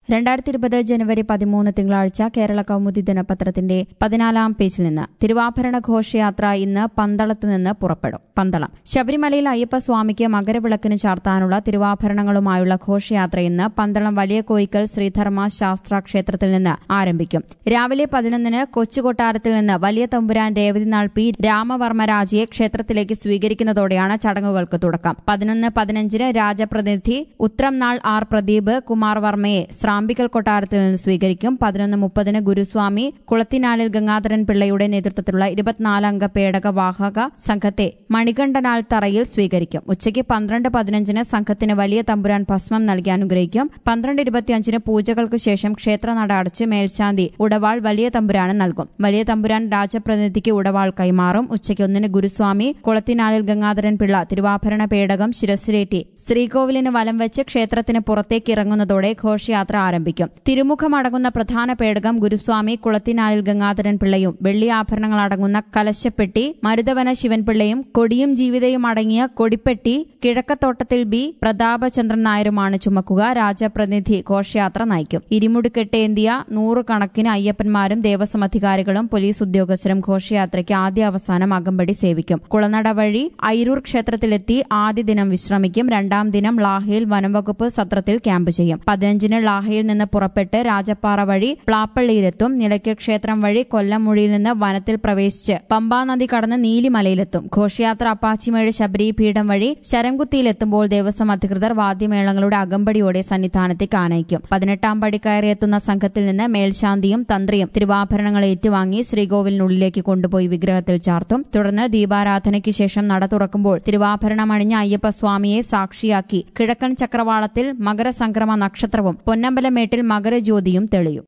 രണ്ടായിരത്തി ഇരുപത് ജനുവരി പതിമൂന്ന് തിങ്കളാഴ്ച കേരള കൗമുദി ദിനപത്രത്തിന്റെ പതിനാലാം പേജിൽ നിന്ന് തിരുവാഭരണ ഘോഷയാത്ര ഇന്ന് പന്തളത്ത് നിന്ന് പുറപ്പെടും പന്തളം ശബരിമലയിൽ അയ്യപ്പസ്വാമിക്ക് മകരവിളക്കിന് ചാർത്താനുള്ള തിരുവാഭരണങ്ങളുമായുള്ള ഘോഷയാത്ര ഇന്ന് പന്തളം വലിയ കോയിക്കൽ ശ്രീധർമ്മ ശാസ്ത്ര ക്ഷേത്രത്തിൽ നിന്ന് ആരംഭിക്കും രാവിലെ പതിനൊന്നിന് കൊച്ചുകൊട്ടാരത്തിൽ നിന്ന് വലിയ തമ്പുരാൻ രേവതിനാൾ പി രാമവർമ്മരാജയെ ക്ഷേത്രത്തിലേക്ക് സ്വീകരിക്കുന്നതോടെയാണ് ചടങ്ങുകൾക്ക് തുടക്കം പതിനൊന്ന് പതിനഞ്ചിന് രാജപ്രതിനിധി ഉത്രം നാൾ ആർ പ്രദീപ് കുമാർ വർമ്മയെ സ്രാമ്പിക്കൽ കൊട്ടാരത്തിൽ നിന്ന് സ്വീകരിക്കും പതിനൊന്ന് മുപ്പതിന് ഗുരുസ്വാമി കുളത്തിനാലിൽ ഗംഗാധരൻ പിള്ളയുടെ നേതൃത്വത്തിലുള്ള ഇരുപത്തിനാലംഗ പേടക വാഹക സംഘത്തെ മണികണ്ഠനാൽ തറയിൽ സ്വീകരിക്കും ഉച്ചയ്ക്ക് പന്ത്രണ്ട് പതിനഞ്ചിന് സംഘത്തിന് വലിയ തമ്പുരാൻ ഭസ്മം നൽകി അനുഗ്രഹിക്കും പന്ത്രണ്ട് ഇരുപത്തിയഞ്ചിന് പൂജകൾക്ക് ശേഷം ക്ഷേത്രനട അടച്ച് മേൽശാന്തി ഉടവാൾ വലിയ തമ്പുരാന് നൽകും വലിയ തമ്പുരാൻ രാജപ്രതിനിധിക്ക് ഉടവാൾ കൈമാറും ഉച്ചയ്ക്ക് ഒന്നിന് ഗുരുസ്വാമി കുളത്തിനാലിൽ ഗംഗാധരൻ പിള്ള തിരുവാഭരണ പേടകം ശിരസിലേറ്റി ശ്രീകോവിലിന് വലം വെച്ച് ക്ഷേത്രത്തിന് പുറത്തേക്ക് ഇറങ്ങുന്നതോടെ ഘോഷയാത്ര ആരംഭിക്കും തിരുമുഖമടങ്ങുന്ന പ്രധാന പേടകം ഗുരുസ്വാമി കുളത്തിനാലിൽ ഗംഗാധരൻ പിള്ളയും വെള്ളി ആഭരണങ്ങൾ അടങ്ങുന്ന കലശപ്പെട്ടി മരുതവന ശിവൻപിള്ളയും കൊടിയും ജീവിതയും അടങ്ങിയ കൊടിപ്പെട്ടി കിഴക്കത്തോട്ടത്തിൽ ബി പ്രതാപചന്ദ്രൻ നായരുമാണ് ചുമക്കുക രാജപ്രതിനിധി ഘോഷയാത്ര നയിക്കും ഇരുമുടിക്കെട്ടേന്തിയ നൂറുകണക്കിന് അയ്യപ്പന്മാരും ദേവസ്വം അധികാരികളും പോലീസ് ഉദ്യോഗസ്ഥരും ഘോഷയാത്രയ്ക്ക് ആദ്യ അവസാനം അകമ്പടി സേവിക്കും കുളനട വഴി ഐരൂർ ക്ഷേത്രത്തിലെത്തി ആദ്യ ദിനം വിശ്രമിക്കും രണ്ടാം ദിനം ലാഹയിൽ വനംവകുപ്പ് സത്രത്തിൽ ക്യാമ്പ് ചെയ്യും പതിനഞ്ചിന് ലാഹയിൽ നിന്ന് പുറപ്പെട്ട് രാജപ്പാറ വഴി പ്ലാപ്പള്ളിയിലെത്തും നിലയ്ക്കൽ ക്ഷേത്രം വഴി കൊല്ലമുഴിയിൽ നിന്ന് വനത്തിൽ പ്രവേശിച്ച് പമ്പാ നദി കടന്ന് നീലിമലയിലെത്തും ഘോഷയാത്ര അപ്പാച്ചിമേഴ് ശബരി പീഠം വഴി ശരംകുത്തിയിലെത്തുമ്പോൾ ദേവസ്വം അധികൃതർ വാദ്യമേളങ്ങളുടെ അകമ്പടിയോടെ സന്നിധാനത്തേക്ക് ആനയിക്കും പതിനെട്ടാം പടി കയറിയെത്തുന്ന സംഘത്തിൽ നിന്ന് മേൽശാന്തിയും തന്ത്രിയും തിരുവാഭരണങ്ങൾ ഏറ്റുവാങ്ങി ശ്രീകോവിലിനുള്ളിലേക്ക് കൊണ്ടുപോയി വിഗ്രഹത്തിൽ ചാർത്തും തുടർന്ന് ദീപാരാധനയ്ക്ക് ശേഷം നട തുറക്കുമ്പോൾ തിരുവാഭരണം അണിഞ്ഞ അയ്യപ്പസ്വാമിയെ സാക്ഷിയാക്കി കിഴക്കൻ ചക്രവാളത്തിൽ മകരസംക്രമ നക്ഷത്രവും പൊന്നമ്പലമേട്ടിൽ മകരജ്യോതിയും തെളിയും